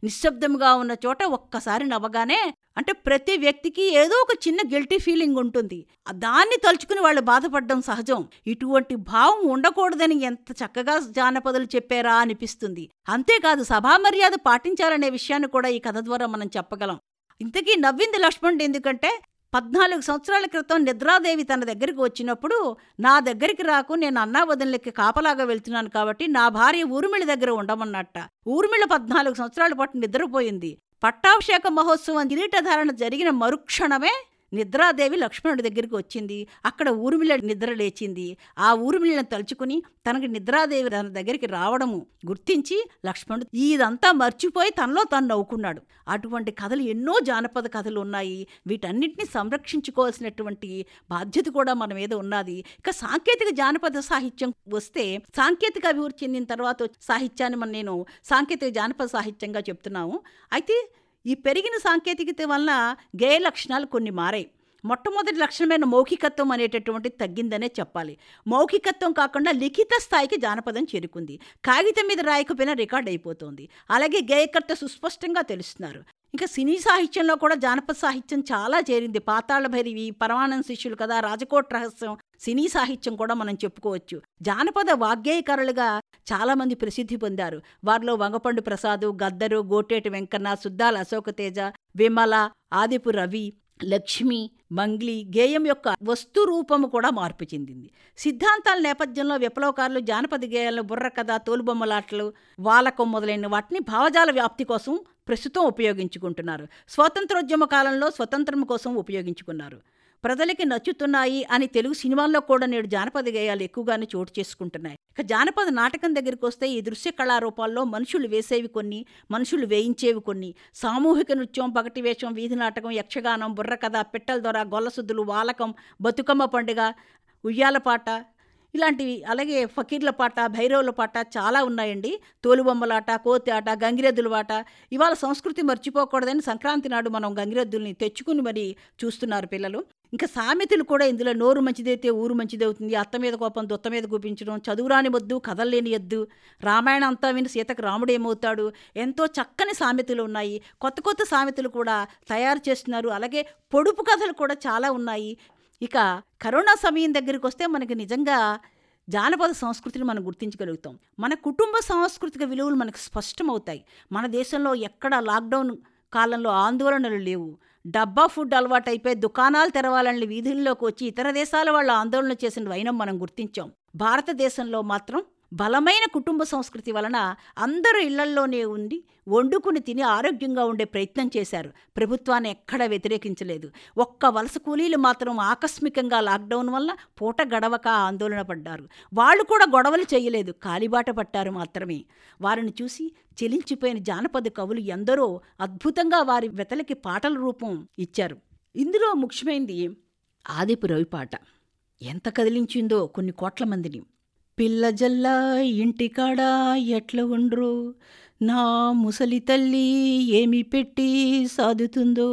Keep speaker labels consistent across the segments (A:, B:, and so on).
A: నిశ్శబ్దంగా ఉన్న చోట ఒక్కసారి నవ్వగానే అంటే ప్రతి వ్యక్తికి ఏదో ఒక చిన్న గిల్టీ ఫీలింగ్ ఉంటుంది దాన్ని తలుచుకుని వాళ్ళు బాధపడడం సహజం ఇటువంటి భావం ఉండకూడదని ఎంత చక్కగా జానపదులు చెప్పారా అనిపిస్తుంది అంతేకాదు సభామర్యాద పాటించాలనే విషయాన్ని కూడా ఈ కథ ద్వారా మనం చెప్పగలం ఇంతకీ నవ్వింది లక్ష్మణుడు ఎందుకంటే పద్నాలుగు సంవత్సరాల క్రితం నిద్రాదేవి తన దగ్గరికి వచ్చినప్పుడు నా దగ్గరికి రాకు నేను అన్నా వదినలకి కాపలాగా వెళ్తున్నాను కాబట్టి నా భార్య ఊర్మిళ దగ్గర ఉండమన్నట్ట ఊర్మిళ పద్నాలుగు సంవత్సరాల పాటు నిద్రపోయింది పట్టాభిషేక మహోత్సవం కిరీటధారణ జరిగిన మరుక్షణమే నిద్రాదేవి లక్ష్మణుడి దగ్గరికి వచ్చింది అక్కడ ఊర్మిళ నిద్ర లేచింది ఆ ఊర్మిళను తలుచుకుని తనకి నిద్రాదేవి తన దగ్గరికి రావడము గుర్తించి లక్ష్మణుడు ఇదంతా మర్చిపోయి తనలో తను నవ్వుకున్నాడు అటువంటి కథలు ఎన్నో జానపద కథలు ఉన్నాయి వీటన్నిటిని సంరక్షించుకోవాల్సినటువంటి బాధ్యత కూడా మన మీద ఉన్నది ఇక సాంకేతిక జానపద సాహిత్యం వస్తే సాంకేతిక అభివృద్ధి చెందిన తర్వాత సాహిత్యాన్ని మనం నేను సాంకేతిక జానపద సాహిత్యంగా చెప్తున్నాము అయితే ఈ పెరిగిన సాంకేతికత వలన గేయ లక్షణాలు కొన్ని మారాయి మొట్టమొదటి లక్షణమైన మౌఖికత్వం అనేటటువంటిది తగ్గిందనే చెప్పాలి మౌఖికత్వం కాకుండా లిఖిత స్థాయికి జానపదం చేరుకుంది కాగితం మీద రాయకపోయినా రికార్డ్ అయిపోతుంది అలాగే గేయకర్త సుస్పష్టంగా తెలుస్తున్నారు ఇంకా సినీ సాహిత్యంలో కూడా జానపద సాహిత్యం చాలా చేరింది పాతాళ భైరవి పరమానంద శిష్యులు కదా రాజకోట్ రహస్యం సినీ సాహిత్యం కూడా మనం చెప్పుకోవచ్చు జానపద వాగ్గేయకారులుగా చాలామంది ప్రసిద్ధి పొందారు వారిలో వంగపండు ప్రసాదు గద్దరు గోటేటి వెంకన్న సుద్దాల అశోకతేజ విమల ఆదిపు రవి లక్ష్మి మంగ్లీ గేయం యొక్క వస్తు రూపము కూడా మార్పు చెందింది సిద్ధాంతాల నేపథ్యంలో విప్లవకారులు జానపద గేయాలను బుర్ర కథ తోలుబొమ్మలాటలు వాలకం మొదలైన వాటిని భావజాల వ్యాప్తి కోసం ప్రస్తుతం ఉపయోగించుకుంటున్నారు స్వాతంత్రోద్యమ కాలంలో స్వతంత్రం కోసం ఉపయోగించుకున్నారు ప్రజలకి నచ్చుతున్నాయి అని తెలుగు సినిమాల్లో కూడా నేడు జానపద గేయాలు ఎక్కువగానే చోటు చేసుకుంటున్నాయి ఇక జానపద నాటకం దగ్గరికి వస్తే ఈ దృశ్య కళారూపాల్లో మనుషులు వేసేవి కొన్ని మనుషులు వేయించేవి కొన్ని సామూహిక నృత్యం పగటి వేషం వీధి నాటకం యక్షగానం బుర్రకథ పిట్టల దొర గొల్లసుద్దులు వాలకం బతుకమ్మ పండుగ ఉయ్యాలపాట ఇలాంటివి అలాగే ఫకీర్ల పాట భైరవుల పాట చాలా ఉన్నాయండి తోలుబొమ్మలాట కోతి ఆట గంగిరెద్దుల పాట ఇవాళ సంస్కృతి మర్చిపోకూడదని సంక్రాంతి నాడు మనం గంగిరెద్దుల్ని తెచ్చుకుని మరి చూస్తున్నారు పిల్లలు ఇంకా సామెతలు కూడా ఇందులో నోరు మంచిదైతే ఊరు మంచిదవుతుంది అత్త మీద కోపం దొత్త మీద కూపించడం చదువురాని వద్దు కథల్లేని ఎద్దు రామాయణం అంతా విని సీతకు రాముడు ఏమవుతాడు ఎంతో చక్కని సామెతలు ఉన్నాయి కొత్త కొత్త సామెతలు కూడా తయారు చేస్తున్నారు అలాగే పొడుపు కథలు కూడా చాలా ఉన్నాయి ఇక కరోనా సమయం దగ్గరికి వస్తే మనకి నిజంగా జానపద సంస్కృతిని మనం గుర్తించగలుగుతాం మన కుటుంబ సాంస్కృతిక విలువలు మనకు స్పష్టమవుతాయి మన దేశంలో ఎక్కడ లాక్డౌన్ కాలంలో ఆందోళనలు లేవు డబ్బా ఫుడ్ అలవాటైపోయి దుకాణాలు తెరవాలని వీధుల్లోకి వచ్చి ఇతర దేశాల వాళ్ళు ఆందోళన చేసిన వైనం మనం గుర్తించాం భారతదేశంలో మాత్రం బలమైన కుటుంబ సంస్కృతి వలన అందరూ ఇళ్లల్లోనే ఉండి వండుకుని తిని ఆరోగ్యంగా ఉండే ప్రయత్నం చేశారు ప్రభుత్వాన్ని ఎక్కడా వ్యతిరేకించలేదు ఒక్క వలస కూలీలు మాత్రం ఆకస్మికంగా లాక్డౌన్ వల్ల పూట గడవక ఆందోళన పడ్డారు వాళ్ళు కూడా గొడవలు చేయలేదు కాలిబాట పట్టారు మాత్రమే వారిని చూసి చెలించిపోయిన జానపద కవులు ఎందరో అద్భుతంగా వారి వెతలకి పాటల రూపం ఇచ్చారు ఇందులో ముఖ్యమైనది ఆదిపు రవి పాట ఎంత కదిలించిందో కొన్ని కోట్ల మందిని పిల్ల జల్ల ఇంటికాడ ఎట్ల ఉండ్రు నా ముసలి తల్లి ఏమి పెట్టి సాదుతుందో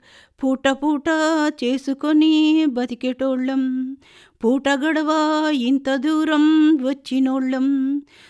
A: పూట పూట చేసుకొని బతికేటోళ్ళం పూట గడవ ఇంత దూరం వచ్చినోళ్ళం